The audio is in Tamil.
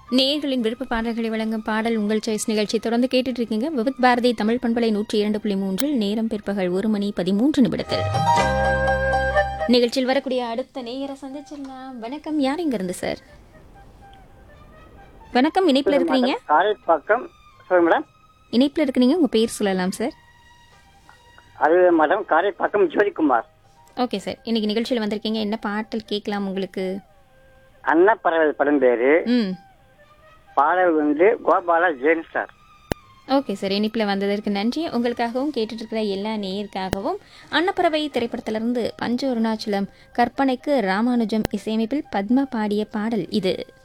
நேயர்களின் விருப்ப பாடல்களை வழங்கும் பாடல் உங்கள் சாய்ஸ் நிகழ்ச்சி தொடர்ந்து கேட்டுட்டு இருக்கீங்க விவித் பாரதி தமிழ் பண்பலை நூற்றி இரண்டு புள்ளி மூன்றில் நேரம் பிற்பகல் ஒரு மணி பதிமூன்று நிமிடத்தில் நிகழ்ச்சியில் வரக்கூடிய அடுத்த நேயரை சந்திச்சிடலாம் வணக்கம் யார் இங்க இருந்து சார் வணக்கம் இணைப்புல இருக்கிறீங்க காரைப்பாக்கம் சொல்லுங்க மேடம் இணைப்புல இருக்கிறீங்க உங்க பேர் சொல்லலாம் சார் அது madam Karaipakkam Jothikumar okay sir இன்னைக்கு நிகழ்ச்சியில் வந்திருக்கீங்க என்ன பாட்டல் கேட்கலாம் உங்களுக்கு அன்னப்பறவை படம் பேரு ம் பாடல் வந்து Gopala Jain sir okay sir இனிப்பில் வந்ததற்கு நன்றி உங்களுக்காகவும் கேட்டுட்டு இருக்கிற எல்லா நேயருக்காகவும் அன்னப்பறவை திரைப்படத்திலிருந்து பஞ்ச அருணாச்சலம் கற்பனைக்கு ராமானுஜம் இசையமைப்பில் பத்மா பாடிய பாடல் இது